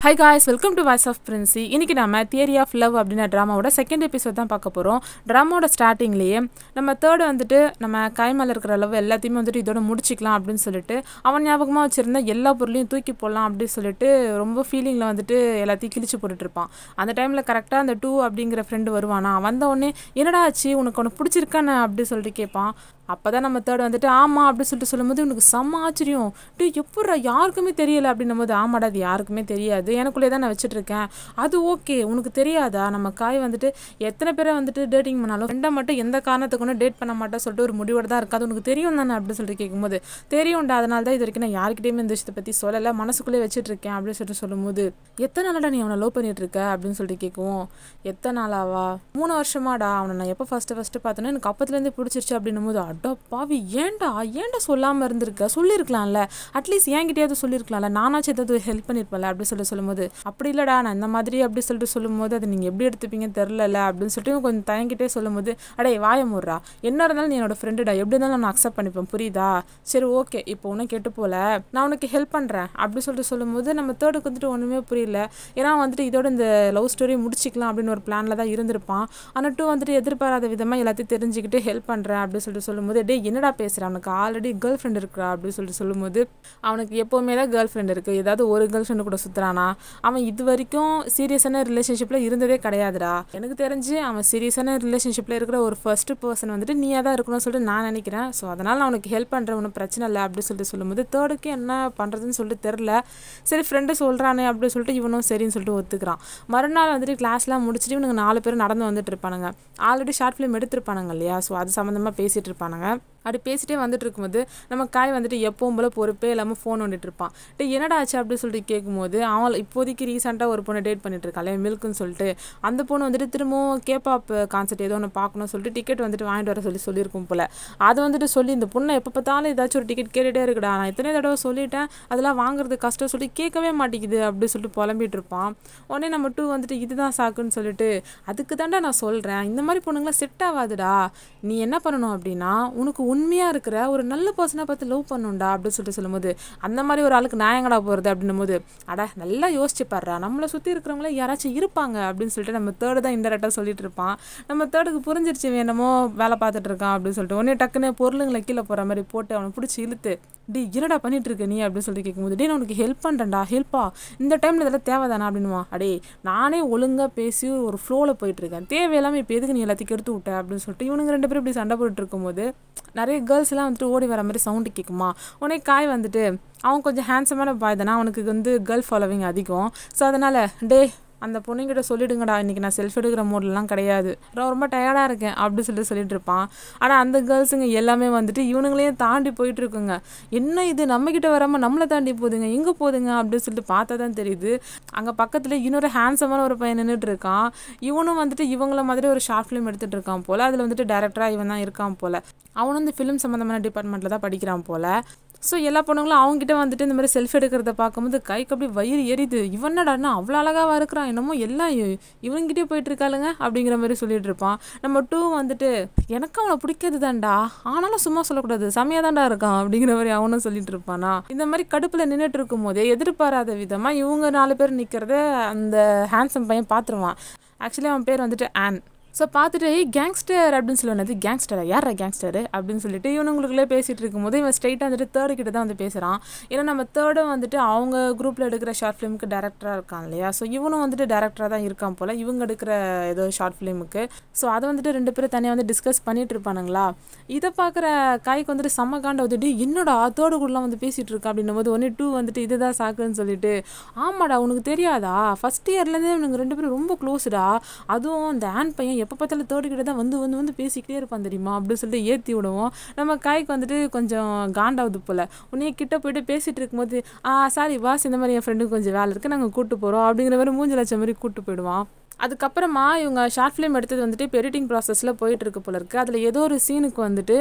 high guys welcome to voice of Princy இன்னைக்கு நம்ம theory of love அப்படின்ற ட்ராமாவோட செகண்ட் எபிசோட் தான் பார்க்க போகிறோம் ட்ராமாவோட ஸ்டார்டிங்லேயே நம்ம தேர்டு வந்துட்டு நம்ம கை மேலே இருக்கிற லவ் எல்லாத்தையுமே வந்துட்டு இதோட முடிச்சிக்கலாம் அப்படின்னு சொல்லிட்டு அவன் ஞாபகமாக வச்சிருந்த எல்லா பொருளையும் தூக்கி போடலாம் அப்படின்னு சொல்லிட்டு ரொம்ப ஃபீலிங்கில் வந்துட்டு எல்லாத்தையும் கிழிச்சு போட்டுட்டு இருப்பான் அந்த டைமில் கரெக்டாக அந்த டூ அப்படிங்கிற ஃப்ரெண்டு வருவானா வந்த உடனே என்னடா ஆச்சு உனக்கு ஒன்று பிடிச்சிருக்கானே அப்படி சொல்லிட்டு கேட்பான் அப்போ தான் நம்ம தேர்ட் வந்துட்டு ஆமாம் அப்படின்னு சொல்லிட்டு சொல்லும்போது உனக்கு செம்ம ஆச்சரியம் டே எப்பட்றா யாருக்குமே தெரியல அப்படின்னும் போது ஆமாடா அது யாருக்குமே தெரியாது எனக்குள்ளே தான் நான் வச்சுட்டு இருக்கேன் அது ஓகே உனக்கு தெரியாதா நம்ம காய் வந்துட்டு எத்தனை பேரை வந்துட்டு டேட்டிங் பண்ணாலும் ஃப்ரெண்டை மட்டும் எந்த காரணத்துக்கு ஒன்றும் டேட் பண்ண மாட்டா சொல்லிட்டு ஒரு முடிவோடு தான் இருக்காது உனக்கு தெரியும் தானே அப்படின்னு சொல்லிட்டு கேட்கும்போது தெரியும்டா அதனால தான் இது வரைக்கும் நான் யாருக்கிட்டையுமே இந்த விஷயத்தை பற்றி சொல்லலை மனசுக்குள்ளே வச்சுட்டு இருக்கேன் அப்படின்னு சொல்லிட்டு சொல்லும்போது எத்தனை நாளடா நீ அவனை லவ் பண்ணிட்டு இருக்க அப்படின்னு சொல்லிட்டு கேட்குவோம் எத்தனை நாளாவா மூணு வருஷமாடா அவனை நான் எப்போ ஃபஸ்ட்டு ஃபஸ்ட்டு பார்த்தோன்னா எனக்கு அப்பத்துலேருந்தே பிடிச்சிருச்சு அப்படின்னும் போது அடா பாவி ஏன்டா ஏன்டா சொல்லாமல் இருந்திருக்க சொல்லியிருக்கலாம்ல அட்லீஸ்ட் என்கிட்டயாவது சொல்லியிருக்கலாம்ல நானாச்சும் ஏதாவது ஹெல்ப் பண்ணியிருப்பேன்ல அப்படி சொல்லி சொல்லும்போது அப்படி இல்லைடா நான் இந்த மாதிரி அப்படி சொல்லிட்டு சொல்லும்போது அதை நீங்கள் எப்படி எடுத்துப்பீங்க தெரிலல அப்படின்னு சொல்லிட்டு இவன் கொஞ்சம் தயங்கிட்டே சொல்லும்போது அடே வாய முடுறா என்ன இருந்தாலும் நீ என்னோட ஃப்ரெண்டுடா எப்படி இருந்தாலும் நான் அக்செப்ட் பண்ணிப்பேன் புரியுதா சரி ஓகே இப்போ உனக்கு கெட்டு போல நான் உனக்கு ஹெல்ப் பண்ணுறேன் அப்படி சொல்லிட்டு சொல்லும்போது நம்ம தேர்டுக்கு வந்துட்டு ஒன்றுமே புரியல ஏன்னா வந்துட்டு இதோட இந்த லவ் ஸ்டோரி முடிச்சிக்கலாம் அப்படின்னு ஒரு பிளானில் தான் இருந்திருப்பான் ஆனால் டூ வந்துட்டு எதிர்பாராத விதமாக எல்லாத்தையும் தெரிஞ்சுக்கிட்டு ஹெல்ப் பண்ணுறேன் அப்படி சொல்லிட்டு சொல்லும்போது டே என்னடா பேசுகிறேன் அவனுக்கு ஆல்ரெடி கேர்ள் ஃப்ரெண்ட் இருக்கிறா அப்படின்னு சொல்லிட்டு சொல்லும்போது அவனுக்கு எப்போவுமே தான் கேர்ள் ஃப்ரெண்ட் இருக்குது ஏதாவது ஒரு கேர்ள் ஃப்ரெண்டு கூட சுற்றுறானா அவன் இது வரைக்கும் சீரியஸான ரிலேஷன்ஷிப்பில் இருந்ததே கிடையாதுடா எனக்கு தெரிஞ்சு அவன் சீரியஸான ரிலேஷன்ஷிப்பில் இருக்கிற ஒரு ஃபர்ஸ்ட் பர்சன் வந்துட்டு நீயாக தான் இருக்கணும்னு சொல்லிட்டு நான் நினைக்கிறேன் ஸோ அதனால் நான் அவனுக்கு ஹெல்ப் பண்ணுறேன் ஒன்றும் பிரச்சனை இல்லை அப்படின்னு சொல்லிட்டு சொல்லும்போது தேர்டுக்கு என்ன பண்ணுறதுன்னு சொல்லிட்டு தெரில சரி ஃப்ரெண்டு சொல்கிறானே அப்படின்னு சொல்லிட்டு இவனும் சரின்னு சொல்லிட்டு ஒத்துக்கிறான் மறுநாள் வந்துட்டு கிளாஸ்லாம் முடிச்சுட்டு இவனுங்க நாலு பேர் நடந்து வந்துட்டு இருப்பானுங்க ஆல்ரெடி ஷார்ட் ஃபிலிம் எடுத்திருப்பானுங்க இல்லையா ஸோ அது சம்மந்தமாக பேசிகிட்டு இருப்பானுங்க அப்படி பேசிட்டே வந்துட்டு இருக்கும்போது நம்ம காய் வந்துட்டு எப்பவும் போல பொறுப்பே இல்லாமல் ஃபோன் வந்துட்டு இருப்பான் டே என்னடா ஆச்சு அப்படின்னு சொல்லிட்டு கேட்கும்போது அவன் இப்போதைக்கு ரீசெண்டாக ஒரு பொண்ணை டேட் பண்ணிட்டு இருக்காள் மில்க்குன்னு சொல்லிட்டு அந்த பொண்ணு வந்துட்டு திரும்பவும் கேபாப் கான்சர்ட் ஏதோ ஒன்று பார்க்கணும்னு சொல்லிட்டு டிக்கெட் வந்துட்டு வாங்கிட்டு வர சொல்லி சொல்லியிருக்கும் போல அதை வந்துட்டு சொல்லி இந்த பொண்ணை எப்போ பார்த்தாலும் ஏதாச்சும் ஒரு டிக்கெட் கேட்டுகிட்டே இருக்குடா நான் எத்தனை தடவை சொல்லிட்டேன் அதெல்லாம் வாங்குறது கஷ்டம் சொல்லி கேட்கவே மாட்டேங்குது அப்படின்னு சொல்லிட்டு புலம்பிட்டு இருப்பான் உடனே நம்ம டூ வந்துட்டு இதுதான் சாக்குன்னு சொல்லிட்டு அதுக்கு தாண்டா நான் சொல்கிறேன் இந்த மாதிரி பொண்ணுங்களாம் செட் ஆகாதுடா நீ என்ன பண்ணணும் அப்படின்னா உனக்கு உண்மையாக இருக்கிற ஒரு நல்ல பர்சனை பார்த்து லவ் பண்ணுண்டா அப்படின்னு சொல்லிட்டு சொல்லும்போது அந்த மாதிரி ஒரு ஆளுக்கு நான் எங்கடா போகிறது அப்படின்னும் போது அட நல்லா யோசிச்சு பாடுறா நம்மளை சுற்றி இருக்கிறவங்களே யாராச்சும் இருப்பாங்க அப்படின்னு சொல்லிட்டு நம்ம தேர்டு தான் இன்டெரக்டாக சொல்லிட்டு இருப்பான் நம்ம தேர்டுக்கு புரிஞ்சிருச்சு வேணுமோ வேலை பார்த்துட்டு இருக்கான் அப்படின்னு சொல்லிட்டு உடனே டக்குன்னு பொருளுங்களை கீழே போகிற மாதிரி போட்டு அவனை பிடிச்சி இழுத்து டி என்னடா பண்ணிட்டு இருக்க நீ அப்படின்னு சொல்லிட்டு கேட்கும்போது டே நான் உனக்கு ஹெல்ப் பண்ணுறேன்டா ஹெல்ப்பா இந்த டைமில் இதெல்லாம் தேவைதானா அப்படின்னுவான் அடே நானே ஒழுங்காக பேசி ஒரு ஃப்ளோவில் போயிட்டு இருக்கேன் தேவையில்லாமல் இப்போ எதுக்கு நீ எல்லாத்தையும் எடுத்து விட்ட அப்படின்னு சொல்லிட்டு இவனுங்க ரெண்டு பேரும் இப்படி சண்டை போட்டு இருக்கும்போது நிறைய கேர்ள்ஸ் எல்லாம் வந்துட்டு ஓடி வர மாதிரி சவுண்டு கேட்குமா உடனே காய் வந்துட்டு அவன் கொஞ்சம் ஹேண்ட்ஸமான பாய் தானே அவனுக்கு வந்து கேர்ள் ஃபாலோவிங் அதிகம் ஸோ அதனால் டே அந்த பொண்ணுங்கிட்ட சொல்லிடுங்கடா இன்றைக்கி நான் செல்ஃப் எடுக்கிற மூடலாம் கிடையாது நான் ரொம்ப டயர்டாக இருக்கேன் அப்படி சொல்லிட்டு சொல்லிட்டு இருப்பான் ஆனால் அந்த கேர்ள்ஸுங்க எல்லாமே வந்துட்டு இவனுங்களையும் தாண்டி போயிட்டு இருக்குங்க என்ன இது நம்மக்கிட்ட வராமல் நம்மளை தாண்டி போகுதுங்க எங்கே போகுதுங்க அப்படின்னு சொல்லிட்டு பார்த்தா தான் தெரியுது அங்கே பக்கத்தில் இன்னொரு ஹேண்ட்ஸமான ஒரு பையன் நின்றுட்டு இருக்கான் இவனும் வந்துட்டு இவங்கள மாதிரி ஒரு ஷார்ட் ஃபிலிம் எடுத்துகிட்டு இருக்கான் போல் அதில் வந்துட்டு டேரக்டராக இவன் தான் இருக்கான் போல் அவனும் இந்த ஃபிலிம் சம்மந்தமான டிபார்ட்மெண்ட்டில் தான் படிக்கிறான் போல் ஸோ எல்லா பொண்ணுங்களும் அவங்ககிட்ட வந்துட்டு இந்த மாதிரி செல்ஃப் எடுக்கிறத பார்க்கும்போது கைக்கு அப்படி வயிறு எரியுது இவனடான்னா அவ்வளோ அழகாக இருக்கிறான் என்னமோ எல்லாம் இவன்கிட்டே போயிட்டு இருக்காளுங்க அப்படிங்கிற மாதிரி சொல்லிட்டு இருப்பான் நம்ம டூ வந்துட்டு எனக்கு அவனை பிடிக்காது தான்டா ஆனாலும் சும்மா சொல்லக்கூடாது செம்மையாக தான்டா இருக்கான் அப்படிங்கிற மாதிரி அவனும் சொல்லிட்டு இருப்பானா இந்த மாதிரி கடுப்பில் நின்றுட்டு இருக்கும் போதே எதிர்பாராத விதமாக இவங்க நாலு பேர் நிற்கிறத அந்த ஹேண்ட்ஸம் பையன் பார்த்துருவான் ஆக்சுவலி அவன் பேர் வந்துட்டு ஆன் ஸோ பார்த்துட்டு ஏய் கேங்ஸ்டர் அப்படின்னு சொல்லுவானது கேங்ஸ்டரா யாரா கேங்ஸ்டர் அப்படின்னு சொல்லிட்டு இவனுங்களுக்குள்ளே பேசிகிட்டு இருக்கும்போது இவன் ஸ்ட்ரைட்டாக வந்துட்டு தேர்டு கிட்ட தான் வந்து பேசுகிறான் ஏன்னா நம்ம தேர்டும் வந்துட்டு அவங்க குரூப்பில் எடுக்கிற ஷார்ட் ஃபிலிமுக்கு டேரக்டராக இருக்கான் இல்லையா ஸோ இவனும் வந்துட்டு டேரக்டராக தான் இருக்கான் போல் இவங்க எடுக்கிற ஏதோ ஷார்ட் ஃபிலிமுக்கு ஸோ அதை வந்துட்டு ரெண்டு பேரும் தனியாக வந்து டிஸ்கஸ் பண்ணிட்டு இருப்பானுங்களா இதை பார்க்குற காய்க்கு வந்துட்டு செம்ம காண்ட வந்துட்டு என்னோட தேர்டு கூடலாம் வந்து பேசிகிட்டு இருக்கா அப்படின்னும் போது ஒன்று டூ வந்துட்டு இதுதான் சாக்குன்னு சொல்லிட்டு ஆமாடா உனக்கு தெரியாதா ஃபஸ்ட் இயர்லேருந்தே இவனுங்க ரெண்டு பேரும் ரொம்ப க்ளோஸ்டா அதுவும் அந்த ஆன் பையன் எப்போ பார்த்தாலும் தேர்டு கிட்ட தான் வந்து வந்து வந்து பேசிக்கிட்டே இருப்பான் தெரியுமா அப்படின்னு சொல்லிட்டு ஏற்றி விடுவோம் நம்ம காய்க்கு வந்துட்டு கொஞ்சம் காண்டாவது போல் உன்னைய கிட்ட போயிட்டு பேசிகிட்டு இருக்கும்போது ஆ சாரி வாஸ் இந்த மாதிரி என் ஃப்ரெண்டுக்கு கொஞ்சம் வேலை இருக்குது நாங்கள் கூப்பிட்டு போகிறோம் அப்படிங்கிற மாதிரி மூஞ்சி லட்சம் மாதிரி கூப்பிட்டு போயிடுவான் அதுக்கப்புறமா இவங்க ஷார்ட் ஃபிலிம் எடுத்தது வந்துட்டு இப்போ எடிட்டிங் ப்ராசஸில் போயிட்டு இருக்கு போல இருக்குது அதில் ஏதோ ஒரு சீனுக்கு வந்துட்டு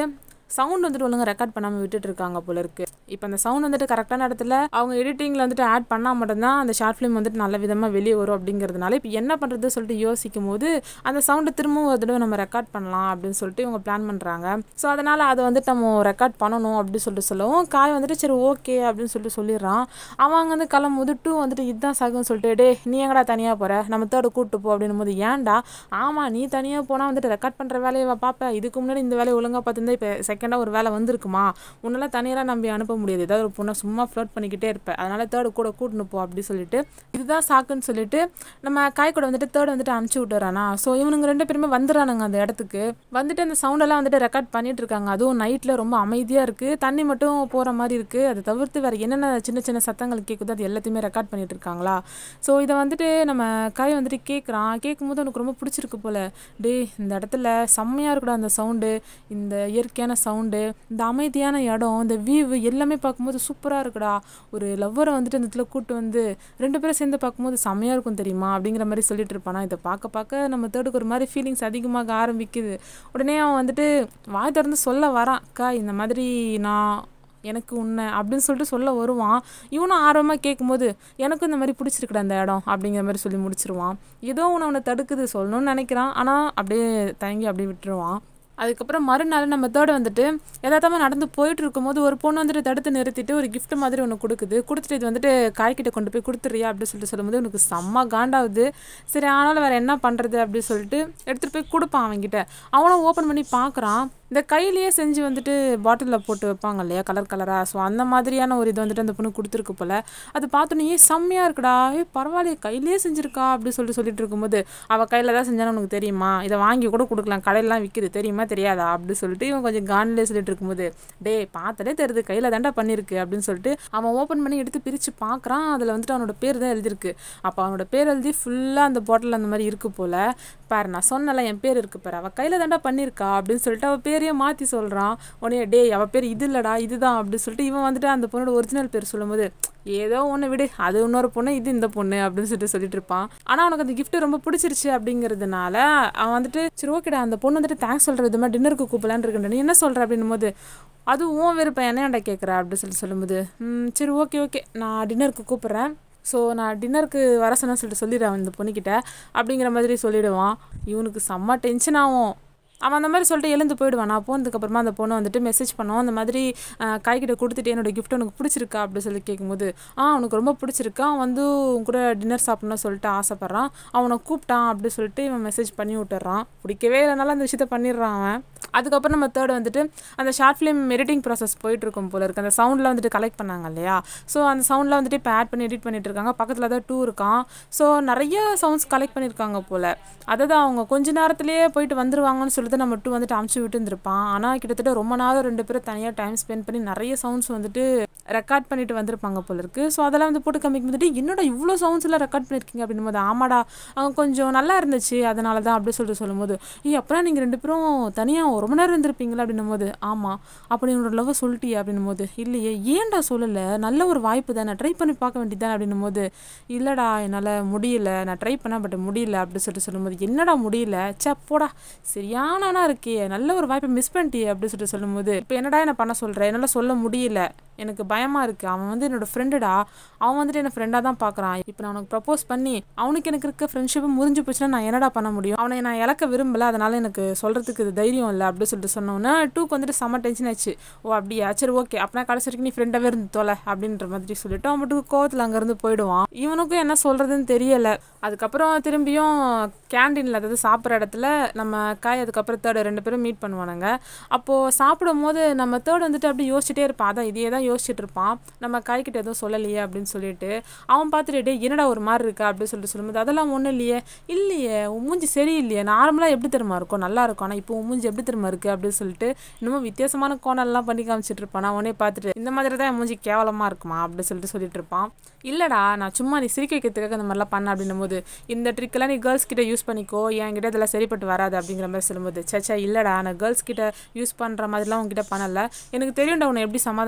சவுண்ட் வந்துட்டு ஒழுங்காக ரெக்கார்ட் பண்ணாமல் விட்டுட்டு இருக்காங்க போல இருக்கு இப்போ அந்த சவுண்ட் வந்துட்டு கரெக்டான இடத்துல அவங்க எடிட்டிங்கில் வந்துட்டு ஆட் பண்ணால் மட்டும்தான் அந்த ஷார்ட் ஃபிலிம் வந்துட்டு நல்ல விதமாக வெளியே வரும் அப்படிங்கிறதுனால இப்போ என்ன பண்ணுறது சொல்லிட்டு யோசிக்கும் போது அந்த சவுண்டை திரும்பவும் ஒரு தடவை நம்ம ரெக்கார்ட் பண்ணலாம் அப்படின்னு சொல்லிட்டு இவங்க பிளான் பண்ணுறாங்க ஸோ அதனால் அதை வந்துட்டு நம்ம ரெக்கார்ட் பண்ணணும் அப்படின்னு சொல்லிட்டு சொல்லவும் காய் வந்துட்டு சரி ஓகே அப்படின்னு சொல்லிட்டு சொல்லிடுறான் அவன் அங்கே வந்து கிளம்பும்போது டூ வந்துட்டு இதுதான் சாகுன்னு சொல்லிட்டு டே நீ எங்கடா தனியாக போகிற நம்ம தேர்டு கூப்பிட்டு போ அப்படின்னும் போது ஏன்டா ஆமாம் நீ தனியாக போனால் வந்துட்டு ரெக்கார்ட் பண்ணுற வேலையை பார்ப்பேன் இதுக்கு முன்னாடி இந்த வேலையை ஒழுங்காக பார்த்துருந்தா இப்போ செகண்டாக ஒரு வேலை வந்திருக்குமா உன்னெல்லாம் தனியாக நம்பி அனுப்ப முடியாது ஏதாவது ஒரு பொண்ணை சும்மா ஃப்ளோட் பண்ணிக்கிட்டே இருப்பேன் அதனால் தேர்டு கூட கூட்டின்னு போ அப்படி சொல்லிட்டு இதுதான் சாக்குன்னு சொல்லிட்டு நம்ம காய் கூட வந்துட்டு தேர்ட் வந்துட்டு அனுப்பிச்சி விட்டுறானா ஸோ இவனுங்க ரெண்டு பேருமே வந்துடுறானுங்க அந்த இடத்துக்கு வந்துட்டு அந்த சவுண்டெல்லாம் வந்துட்டு ரெக்கார்ட் பண்ணிட்டு இருக்காங்க அதுவும் நைட்டில் ரொம்ப அமைதியாக இருக்குது தண்ணி மட்டும் போகிற மாதிரி இருக்குது அதை தவிர்த்து வேறு என்னென்ன சின்ன சின்ன சத்தங்கள் கேட்குதோ அது எல்லாத்தையுமே ரெக்கார்ட் பண்ணிட்டு இருக்காங்களா ஸோ இதை வந்துட்டு நம்ம காய் வந்துட்டு கேட்குறான் கேட்கும்போது எனக்கு ரொம்ப பிடிச்சிருக்கு போல டே இந்த இடத்துல செம்மையாக இருக்குடா அந்த சவுண்டு இந்த இயற்கையான சவுண்டு இந்த அமைதியான இடம் இந்த வியூ எல்லாமே பார்க்கும்போது சூப்பராக இருக்குடா ஒரு லவ்வரை வந்துட்டு இந்த இடத்துல கூட்டு வந்து ரெண்டு பேரும் சேர்ந்து பார்க்கும்போது செம்மையாக இருக்கும் தெரியுமா அப்படிங்கிற மாதிரி சொல்லிட்டு இருப்பானா இதை பார்க்க பார்க்க நம்ம தேர்டுக்கு ஒரு மாதிரி ஃபீலிங்ஸ் அதிகமாக ஆரம்பிக்குது உடனே அவன் வந்துட்டு வாய் திறந்து சொல்ல வரான் அக்கா இந்த மாதிரி நான் எனக்கு உன்னை அப்படின்னு சொல்லிட்டு சொல்ல வருவான் இவனும் ஆர்வமாக கேட்கும்போது எனக்கும் இந்த மாதிரி பிடிச்சிருக்குடா அந்த இடம் அப்படிங்கிற மாதிரி சொல்லி முடிச்சிருவான் ஏதோ ஒன்று அவனை தடுக்குது சொல்லணும்னு நினைக்கிறான் ஆனால் அப்படியே தயங்கி அப்படியே விட்டுருவான் அதுக்கப்புறம் மறுநாள் நம்ம தேர்ட் வந்துட்டு எதார்த்தமாக நடந்து போயிட்டு இருக்கும்போது ஒரு பொண்ணு வந்துட்டு தடுத்து நிறுத்திட்டு ஒரு gift மாதிரி ஒன்று கொடுக்குது கொடுத்துட்டு இது வந்துட்டு காய்கிட்ட கொண்டு போய் கொடுத்துறியா அப்படின்னு சொல்லிட்டு சொல்லும்போது உனக்கு செம்ம காண்டாகுது சரி ஆனாலும் வேறு என்ன பண்ணுறது அப்படின்னு சொல்லிட்டு எடுத்துகிட்டு போய் கொடுப்பான் அவன்கிட்ட அவனும் ஓப்பன் பண்ணி பார்க்குறான் இந்த கையிலேயே செஞ்சு வந்துட்டு பாட்டிலில் போட்டு வைப்பாங்க இல்லையா கலர் கலராக ஸோ அந்த மாதிரியான ஒரு இது வந்துட்டு அந்த பொண்ணு கொடுத்துருக்கு போல் அது பார்த்தோன்னே ஏ செம்மையாக இருக்குடா ஏ பரவாயில்லையே கையிலேயே செஞ்சுருக்கா அப்படின்னு சொல்லிட்டு சொல்லிட்டு இருக்கும்போது அவள் கையில் தான் செஞ்சானு உனக்கு தெரியுமா இதை வாங்கி கூட கொடுக்கலாம் கடையிலலாம் விற்கிது தெரியுமா தெரியாதா அப்படின்னு சொல்லிட்டு இவன் கொஞ்சம் கான்லேயே சொல்லிட்டு இருக்கும்போது டே பார்த்தாலே தெரியுது கையில் தாண்டா பண்ணியிருக்கு அப்படின்னு சொல்லிட்டு அவன் ஓப்பன் பண்ணி எடுத்து பிரித்து பார்க்குறான் அதில் வந்துட்டு அவனோட பேர் தான் எழுதியிருக்கு அப்போ அவனோட பேர் எழுதி ஃபுல்லாக அந்த பாட்டில் அந்த மாதிரி இருக்கு போல் பாரு நான் சொன்னல என் பேர் இருக்கு பாரு அவள் கையில் தாண்டா பண்ணியிருக்கா அப்படின்னு சொல்லிட்டு அவள் பேரையே மாற்றி சொல்கிறான் உடனே டேய் அவள் பேர் இது இல்லடா இதுதான் அப்படின்னு சொல்லிட்டு இவன் வந்துட்டு அந்த பொண்ணோட ஒரிஜினல் பேர் சொல்லும்போது ஏதோ ஒன்று விடு அது இன்னொரு பொண்ணு இது இந்த பொண்ணு அப்படின்னு சொல்லிட்டு சொல்லிட்டு இருப்பான் ஆனால் அவனுக்கு அந்த gift ரொம்ப பிடிச்சிருச்சு அப்படிங்கிறதுனால அவன் வந்துட்டு சரி ஓகேடா அந்த பொண்ணு வந்துட்டு தேங்க்ஸ் சொல்கிறது இது மாதிரி டின்னருக்கு கூப்பிடலான்னு இருக்கேன் நீ என்ன சொல்கிற அப்படின்னும் போது அது உன் விருப்பம் என்னடா கேட்குற அப்படின்னு சொல்லி சொல்லும்போது "ம், சரி ஓகே ஓகே நான் டின்னருக்கு கூப்பிட்றேன் ஸோ நான் டின்னருக்கு வர சொன்னேன்னு சொல்லிட்டு சொல்லிடுறேன் இந்த பொண்ணுக்கிட்ட அப்படிங்கிற மாதிரி சொல்லிடுவான் இவனுக்கு செம்ம டென்ஷன் ஆகும் அவன் அந்த மாதிரி சொல்லிட்டு எழுந்து போயிடுவான் நான் போனதுக்கப்புறமா அந்த பொண்ணு வந்துட்டு மெசேஜ் பண்ணோம் அந்த மாதிரி அஹ், காய்கிட்ட கொடுத்துட்டு என்னோட gift உனக்கு பிடிச்சிருக்கா அப்படி சொல்லி கேட்கும்போது ஆ அவனுக்கு ரொம்ப பிடிச்சிருக்கா அவன் வந்து உன் கூட டின்னர் சாப்பிடணும்னு சொல்லிட்டு ஆசைப்பட்றான் அவனை கூப்பிட்டான் அப்படி சொல்லிட்டு இவன் மெசேஜ் பண்ணி விட்டுறான் பிடிக்கவே இல்லைனாலும் அந்த விஷயத்த பண்ணிடுறான் அவன் அதுக்கப்புறம் நம்ம தேர்ட் வந்துட்டு அந்த ஷார்ட் ஃபிலிம் எடிட்டிங் ப்ராசஸ் போயிட்டு இருக்கும் போல இருக்கு அந்த சவுண்டில் வந்துட்டு கலெக்ட் பண்ணாங்க இல்லையா ஸோ அந்த சவுண்டில் வந்துட்டு இப்போ ஆட் பண்ணி எடிட் பண்ணிட்டு இருக்காங்க பக்கத்தில் தான் டூ இருக்கான் ஸோ நிறைய சவுண்ட்ஸ் கலெக்ட் பண்ணியிருக்காங்க போல் அதை தான் அவங்க கொஞ்ச நேரத்திலேயே போயிட்டு வந்துருவாங்கன்னு சொல்லிட்டு நம்ம டூ வந்துட்டு அமுச்சு விட்டு இருந்திருப்பான் ஆனால் கிட்டத்தட்ட ரொம்ப நேரம் ரெண்டு பேரும் தனியாக டைம் ஸ்பெண்ட் பண்ணி நிறைய சவுண்ட்ஸ் வந்துட்டு ரெக்கார்ட் பண்ணிட்டு வந்திருப்பாங்க போல இருக்கு ஸோ அதெல்லாம் வந்து போட்டு காமிக்கும் போது என்னோட இவ்வளோ சவுண்ட்ஸ் எல்லாம் ரெக்கார்ட் பண்ணியிருக்கீங்க அப்படின்னும் போது ஆமாடா அவங்க கொஞ்சம் நல்லா இருந்துச்சு அதனால தான் அப்படி சொல்லிட்டு சொல்லும்போது ஏய் அப்புறம் நீங்கள் ரெண்டு பேரும் தனியாக ரொம்ப நேரம் இருந்திருப்பீங்களா அப்படின்னும் போது ஆமாம் அப்படி என்னோட லவ் சொல்லிட்டியா அப்படின்னும் போது இல்லையே ஏன்டா சொல்லலை நல்ல ஒரு வாய்ப்பு தானே ட்ரை பண்ணி பார்க்க வேண்டியதானே அப்படின்னும் போது இல்லைடா என்னால் முடியல நான் ட்ரை பண்ண பட் முடியல அப்படி சொல்லிட்டு சொல்லும்போது என்னடா முடியல ச்சே போடா சரியானவனா இருக்கே நல்ல ஒரு வாய்ப்பை மிஸ் பண்ணிட்டியே அப்படி சொல்லிட்டு சொல்லும்போது இப்போ என்னடா என்ன பண்ண சொல்கிறேன் என்னால் சொல்ல முடியல எனக்கு பயமாக இருக்குது அவன் வந்து என்னோட ஃப்ரெண்டுடா அவன் வந்துட்டு என்ன ஃப்ரெண்டாக தான் பார்க்குறான் இப்போ நான் அவனுக்கு ப்ரப்போஸ் பண்ணி அவனுக்கு எனக்கு இருக்க ஃப்ரெண்ட்ஷிப்பு முறிஞ்சு போச்சுன்னா நான் என்னடா பண்ண முடியும் அவனை நான் இழக்க விரும்பல அதனால எனக்கு சொல்கிறதுக்கு இது தைரியம் இல்லை அப்படி சொல்லிட்டு சொன்னோன்னே டூக்கு வந்துட்டு செம்ம டென்ஷன் ஆச்சு ஓ அப்படியா சரி ஓகே அப்படின்னா கடைசி வரைக்கும் நீ ஃப்ரெண்டாகவே இருந்து தொலை அப்படின்ற மாதிரி சொல்லிட்டு அவன் மட்டும் கோவத்தில் அங்கேருந்து போயிடுவான் இவனுக்கும் என்ன சொல்கிறதுன்னு தெரியலை அதுக்கப்புறம் திரும்பியும் கேண்டீனில் அதாவது சாப்பிட்ற இடத்துல நம்ம காய் அதுக்கப்புறம் தேர்டு ரெண்டு பேரும் மீட் பண்ணுவானுங்க அப்போது சாப்பிடும் போது நம்ம தேர்ட் வந்துட்டு அப்படி யோசிச்சுட்டே இருப்பான் அதான் இதையே தான் யோசிச்சுட்டு இருப்பான் நம்ம காய்கிட்ட எதுவும் சொல்லலையே அப்படின்னு சொல்லிட்டு அவன் பார்த்துட்டு "டேய், என்னடா ஒரு மாதிரி இருக்கா அப்படின்னு சொல்லிட்டு சொல்லும்போது அதெல்லாம் ஒன்றும் இல்லையே இல்லையே உன் மூஞ்சி சரியில்லையே நார்மலாக எப்படி தெரியுமா இருக்கும் நல்லா இருக்கும் ஆனால் இப்போ உன் மூஞ்சி எப்படி தெரியுமா இருக்குது அப்படின்னு சொல்லிட்டு இன்னமும் வித்தியாசமான கோணல்லாம் பண்ணி காமிச்சிட்டு இருப்பான் நான் உடனே பார்த்துட்டு இந்த மாதிரி தான் என் மூஞ்சி கேவலமாக இருக்குமா அப்படின்னு சொல்லிட்டு சொல்லிட்டு இருப்பான் இல்லைடா நான் சும்மா நீ சிரிக்க வைக்கிறதுக்காக இந்த மாதிரிலாம் பண்ண அப்படின்னும் போது இந்த ட்ரிக்கெல்லாம் நீ கேர்ள்ஸ் கிட்ட யூஸ் பண்ணிக்கோ என்கிட்ட இதெல்லாம் சரிப்பட்டு வராது அப்படிங்கிற மாதிரி சொல்லும்போது சச்சா இல்லைடா நான் கேர்ள்ஸ் கிட்ட யூஸ் பண்ணுற மாதிரிலாம் உங்ககிட்ட பண்ணலை எனக்கு தெரியும்டா உன்னை எப்படி சமாதானப்படுத்தினு